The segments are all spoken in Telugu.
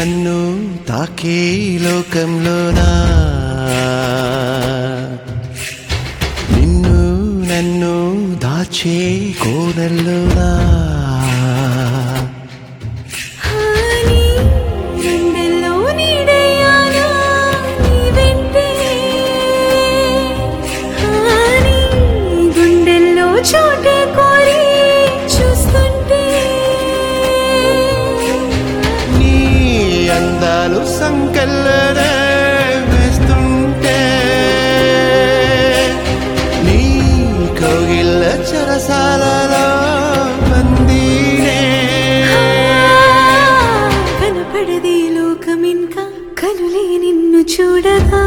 నన్ను తాకే లోకంలోనా నిన్ను నన్ను దాచే కోనల్లోనా హాని గుండెల్లో నీడయానా నీ వెంటే హాని గుండెల్లో చోటే కోరి చూస్తుంటే నీ అందాలు సంకల్లనే వేస్తుంటే నీ కౌగిళ్ళ చరసాలలో బందీనే కనపడది లోకమింకా కనులే నిన్ను చూడగా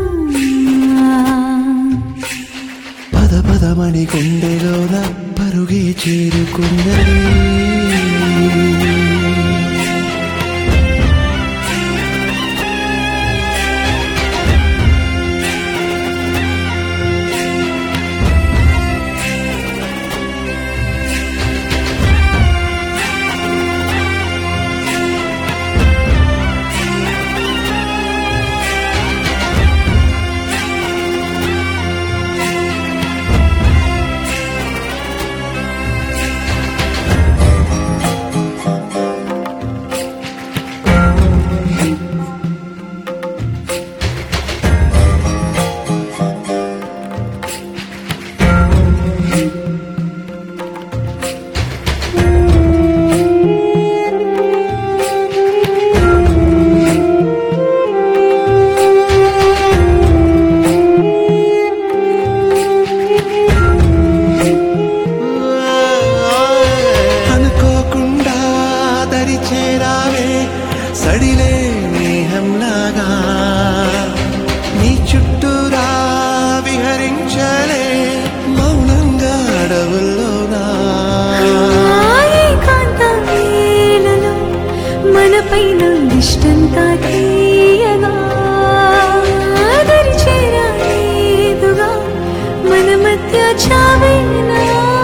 పద పదమణి గుండెలోన పరుగే చేరుకున్నది అనుకోకుండా దరి చేరావే సడిలే నేహంలాగా నీ చుట్టూరా విహరించలే మౌనంగా అడవుల్లోనా ఏకాంత వేళలో మనపైన ఇష్టంతా తీయగా దరి చేరాలేదుగా మన మధ్య చావేనా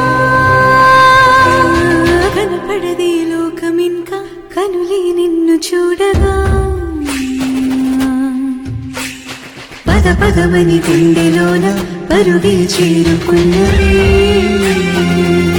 కనపడది లోకమింకా కనులే నిన్ను చూడగా పద పదమని గుండెలోన పరుగే చేరుకున్నది